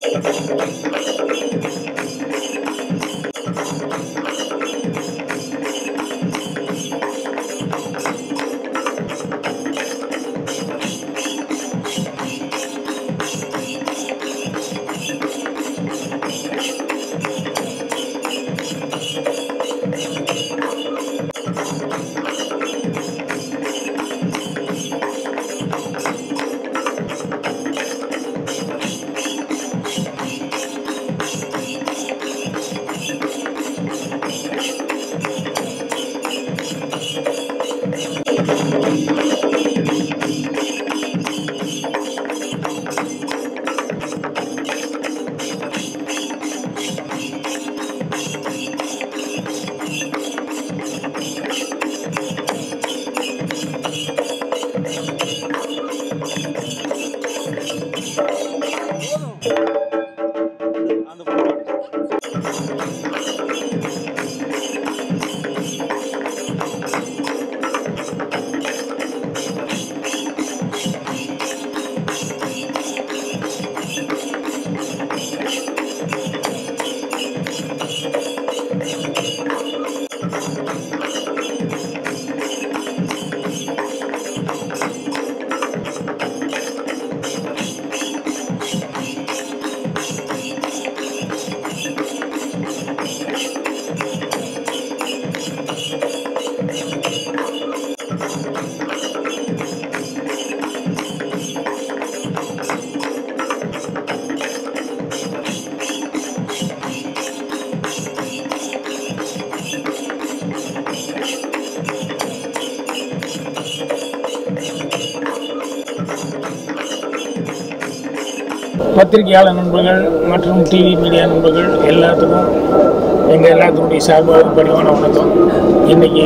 பத்திரிகையாளர் நண்பர்கள் மற்றும் டிவி மீடியா நண்பர்கள் எல்லாத்துக்கும் எங்கள் எல்லாத்துக்குடைய சார்பாக பணிவான வணக்கம் இன்னைக்கு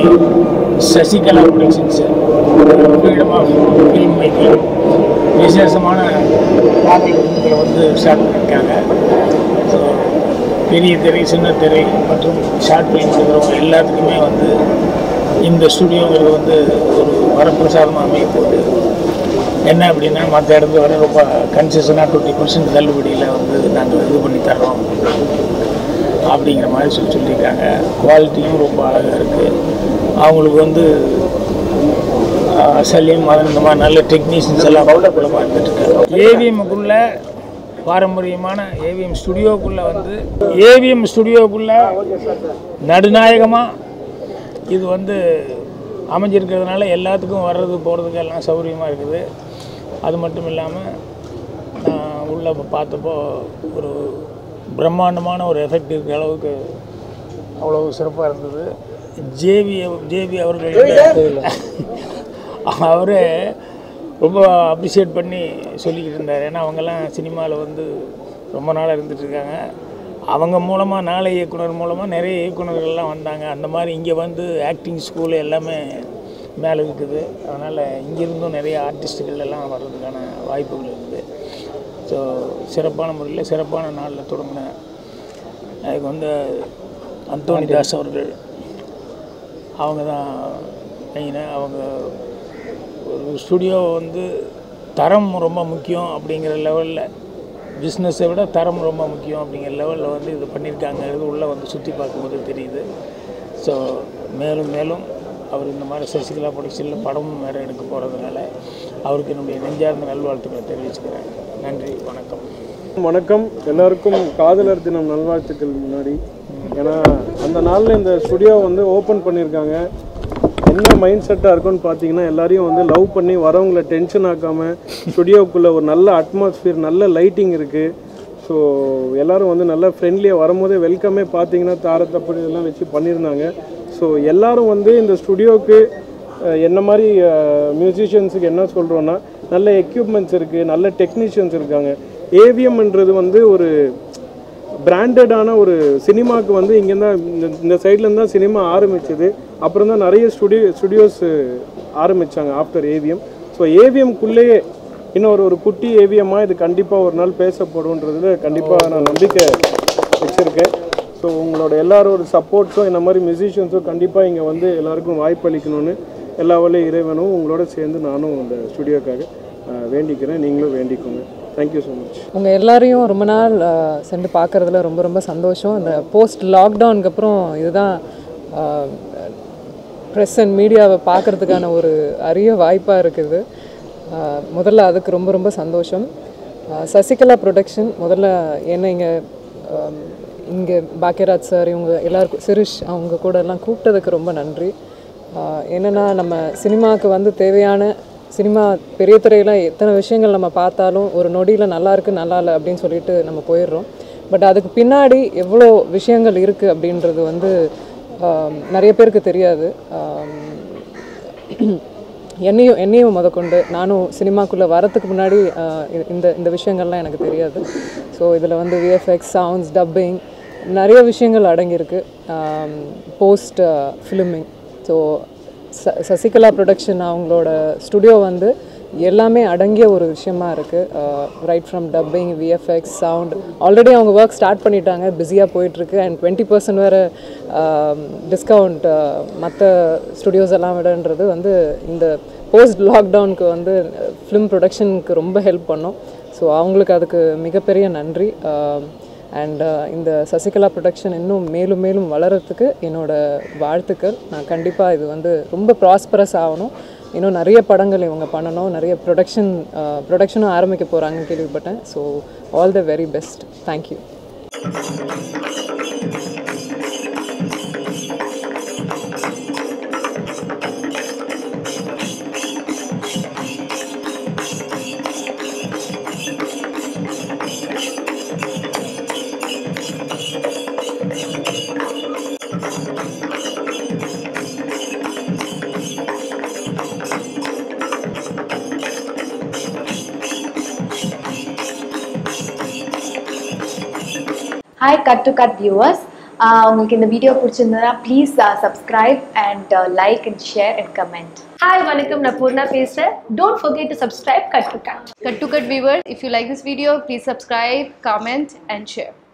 Sasikala productions freedom of film making விசேஷமான பாடல்களை வந்து ஸ்டார்ட் பண்ணியிருக்காங்க ஸோ பெரிய திரை சின்ன திரை மற்றும் ஷார்ட் ஃபிலிம் எடுக்கிறவங்க எல்லாத்துக்குமே வந்து இந்த ஸ்டுடியோங்கிறது வந்து ஒரு வரப்பிரசாதமாக அமைய போகுது என்ன அப்படின்னா மற்ற இடத்துல வர ரொம்ப கன்செஷனாக டுவெண்ட்டி பர்சன்ட் தள்ளுபடியில் வந்து நாங்கள் இது பண்ணி தர்றோம் அப்படிங்கிற மாதிரி சொல்லி சொல்லியிருக்காங்க குவாலிட்டியும் ரொம்ப அழகாக இருக்குது அவங்களுக்கு வந்து ஆஹ், சலீம் மதன் இந்த மாதிரி நல்ல டெக்னீஷியன்ஸ் எல்லாம் குழப்பமாக இருந்துட்டுருக்காங்க ஏவிஎம்முக்குள்ள பாரம்பரியமான ஏவிஎம் ஸ்டுடியோக்குள்ளே வந்து ஏவிஎம் ஸ்டுடியோக்குள்ளே நடுநாயகமாக இது வந்து அமைஞ்சிருக்கிறதுனால எல்லாத்துக்கும் வர்றது போகிறதுக்கு எல்லாம் சௌகரியமாக இருக்குது அது மட்டும் இல்லாமல் நான் உள்ளே பார்த்தப்போ ஒரு பிரம்மாண்டமான ஒரு எஃபெக்ட் இருக்கிற அளவுக்கு அவ்வளோ சிறப்பாக இருந்தது ஜேவி ஜேவி அவர்கள் அவரே ரொம்ப அப்ரிஷியேட் பண்ணி சொல்லிக்கிட்டு இருந்தார் ஏன்னா அவங்கெல்லாம் சினிமாவில் வந்து ரொம்ப நாளாக இருந்துகிட்ருக்காங்க அவங்க மூலமாக நாளை இயக்குனர் மூலமாக நிறைய இயக்குனர்கள்லாம் வந்தாங்க அந்த மாதிரி இங்கே வந்து ஆக்டிங் ஸ்கூல் எல்லாமே மேலே இருக்குது அதனால் இங்கேருந்தும் நிறைய ஆர்டிஸ்ட்டுகள் எல்லாம் வர்றதுக்கான வாய்ப்புகள் இருக்குது ஸோ சிறப்பான முறையில் சிறப்பான நாளில் தொடங்கின அதுக்கு வந்து அந்தோனி தாஸ் அவர்கள் அவங்க தான் மெயினாக அவங்க ஒரு ஸ்டுடியோ வந்து தரம் ரொம்ப முக்கியம் அப்படிங்கிற லெவலில் பிஸ்னஸை விட தரம் ரொம்ப முக்கியம் அப்படிங்கிற லெவலில் வந்து இது பண்ணியிருக்காங்கிறது உள்ளே வந்து சுற்றி பார்க்கும்போது தெரியுது ஸோ மேலும் மேலும் அவர் இந்த மாதிரி சசிகலா ப்ரொடக்ஷனில் படமும் வேறு எடுக்க போகிறதுனால அவருக்கு என்னுடைய நெஞ்சார்ந்த நல்வாழ்த்துக்களை தெரிவிச்சுக்கிறேன் நன்றி வணக்கம் வணக்கம் எல்லாருக்கும் காதலர் தினம் நல்வாழ்த்துக்கள் முன்னாடி ஏன்னா அந்த நாளில் இந்த ஸ்டுடியோ வந்து ஓப்பன் பண்ணியிருக்காங்க என்ன மைண்ட் செட்டாக இருக்கும்னு பார்த்தீங்கன்னா எல்லாரையும் வந்து லவ் பண்ணி வரவங்கள டென்ஷன் ஆக்காமல் ஸ்டுடியோக்குள்ளே ஒரு நல்ல அட்மாஸ்பியர் நல்ல லைட்டிங் இருக்குது ஸோ எல்லாரும் வந்து நல்லா ஃப்ரெண்ட்லியாக வரும்போதே வெல்கமே பார்த்தீங்கன்னா தாரத்தப்படி இதெல்லாம் வச்சு பண்ணியிருந்தாங்க ஸோ எல்லாரும் வந்து இந்த ஸ்டுடியோவுக்கு அஹ் என்ன மாதிரி மியூசிஷியன்ஸுக்கு என்ன சொல்கிறோன்னா நல்ல எக்யூப்மெண்ட்ஸ் இருக்குது நல்ல டெக்னீஷியன்ஸ் இருக்காங்க ஏவிஎம்ன்றது வந்து ஒரு பிராண்டடான ஒரு சினிமாவுக்கு வந்து இங்கே தான் இந்த இந்த சைட்லேருந்து தான் சினிமா ஆரம்பிச்சது அப்புறம் தான் நிறைய ஸ்டுடியோ ஸ்டுடியோஸ் ஆரம்பித்தாங்க ஆஃப்டர் ஏவிஎம் ஸோ ஏவிஎம்குள்ளேயே இன்னும் ஒரு ஒரு குட்டி ஏவிஎம்மாக இது கண்டிப்பாக ஒரு நாள் பேசப்படும்ன்றதுல கண்டிப்பாக நான் நம்பிக்கை வச்சுருக்கேன் ஸோ உங்களோட எல்லாரோட சப்போர்ட்ஸும் இந்த மாதிரி மியூசிஷியன்ஸும் கண்டிப்பாக இங்கே வந்து எல்லாருக்கும் வாய்ப்பளிக்கணும்னு எல்லா வழியும் இறைவனும் உங்களோட சேர்ந்து நானும் இந்த ஸ்டுடியோக்காக அஹ், வேண்டிக்கிறேன் நீங்களும் வேண்டிக்கோங்க தேங்க்யூ ஸோ மச் உங்கள் எல்லாரையும் ரொம்ப நாள் அஹ், சென்று பார்க்குறதுல ரொம்ப ரொம்ப சந்தோஷம் இந்த போஸ்ட் லாக்டவுனுக்கு அப்புறம் இதுதான் ப்ரெஸ் அண்ட் மீடியாவை பார்க்குறதுக்கான ஒரு அரிய வாய்ப்பாக இருக்குது அஹ், முதல்ல அதுக்கு ரொம்ப ரொம்ப சந்தோஷம் அஹ், சசிகலா ப்ரொடக்ஷன் முதல்ல என்ன இங்கே இங்கே பாக்யராஜ் சார் இவங்க எல்லாருக்கும் சிரிஷ் அவங்க கூட எல்லாம் கூப்பிட்டதுக்கு ரொம்ப நன்றி ஆஹ் என்னன்னா நம்ம சினிமாவுக்கு வந்து தேவையான சினிமா பெரிய திரையில எத்தனை விஷயங்கள் நம்ம பார்த்தாலும் ஒரு நொடியில் நல்லா இருக்கு நல்லா இல்லை அப்படின்னு சொல்லிட்டு நம்ம போயிடுறோம் பட் அதுக்கு பின்னாடி எவ்வளோ விஷயங்கள் இருக்குது அப்படின்றது வந்து ஆம், நிறைய பேருக்கு தெரியாது ஆம், என்னையும் என்னையும் முதற்கொண்டு நானும் சினிமாக்குள்ளே வரத்துக்கு முன்னாடி ஆஹ், இ- இந்த இந்த விஷயங்கள்லாம் எனக்கு தெரியாது ஸோ இதில் வந்து விஎஃப்எக்ஸ் சவுண்ட்ஸ் டப்பிங் நிறைய விஷயங்கள் அடங்கியிருக்கு போஸ்ட் ஃபிலிமிங் ஸோ ச சசிகலா ப்ரொடக்ஷன் அவங்களோட ஸ்டுடியோ வந்து எல்லாமே அடங்கிய ஒரு விஷயமா இருக்குது right from dubbing VFX sound already அவங்க ஒர்க் ஸ்டார்ட் பண்ணிட்டாங்க பிஸியாக போயிட்டுருக்கு அண்ட் டுவெண்ட்டி பர்சன்ட் வேறு டிஸ்கவுண்ட் மற்ற ஸ்டுடியோஸ் எல்லாம் விடன்றது வந்து இந்த போஸ்ட் லாக்டவுனுக்கு வந்து ஃபிலிம் ப்ரொடக்ஷனுக்கு ரொம்ப ஹெல்ப் பண்ணோம் ஸோ அவங்களுக்கு அதுக்கு மிகப்பெரிய நன்றி அண்ட் இந்த சசிகலா ப்ரொடக்ஷன் இன்னும் மேலும் மேலும் வளர்கிறதுக்கு என்னோட வாழ்த்துக்கள் நான் கண்டிப்பாக இது வந்து ரொம்ப ப்ராஸ்பரஸ் ஆகணும் இன்னும் நிறைய படங்கள் இவங்க பண்ணணும் நிறைய ப்ரொடக்ஷன் ப்ரொடக்ஷனும் ஆரம்பிக்க போகிறாங்கன்னு கேள்விப்பட்டேன் so all the very best thank you hi cut to cut viewers உங்களுக்கு இந்த வீடியோ பிடிச்சிருந்ததுன்னா please subscribe and like and share and comment hi வணக்கம் நான் பூர்ணா பேசுகிறேன் don't forget to subscribe cut to cut Cut to Cut viewers, if you like this video, please subscribe, comment, and share.